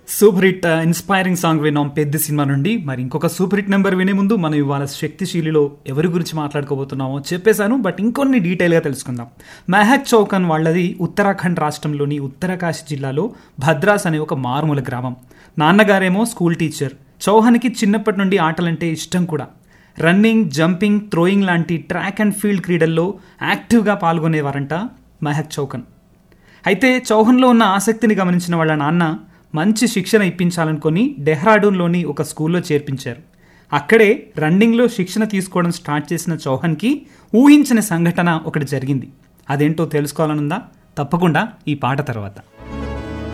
super hit inspiring song విన్నాం పెద్ద cinema నుండి మరి ఇంకొక సూపర్ హిట్ నెంబర్ వినే ముందు మనం ఇవాళ శక్తిశీలిలో ఎవరి గురించి మాట్లాడుకోబోతున్నామో చెప్పేశాను బట్ ఇంకొన్ని డీటెయిల్గా తెలుసుకుందాం మెహక్ చౌకన్ వాళ్ళది ఉత్తరాఖండ్ రాష్ట్రంలోని ఉత్తరకాశి జిల్లాలో భద్రాస్ అనే ఒక మారుమూల గ్రామం నాన్నగారేమో స్కూల్ టీచర్ చౌహాన్కి చిన్నప్పటి నుండి ఆటలంటే ఇష్టం కూడా రన్నింగ్ జంపింగ్ థ్రోయింగ్ లాంటి ట్రాక్ అండ్ ఫీల్డ్ క్రీడల్లో యాక్టివ్గా పాల్గొనేవారంట మెహక్ చౌకన్ అయితే చౌహన్లో ఉన్న ఆసక్తిని గమనించిన వాళ్ళ నాన్న మంచి శిక్షణ ఇప్పించాలనుకొని డెహ్రాడూన్లోని ఒక స్కూల్లో చేర్పించారు అక్కడే రన్నింగ్లో శిక్షణ తీసుకోవడం స్టార్ట్ చేసిన చౌహన్కి ఊహించిన సంఘటన ఒకటి జరిగింది అదేంటో తెలుసుకోవాలనుందా తప్పకుండా ఈ పాట తర్వాత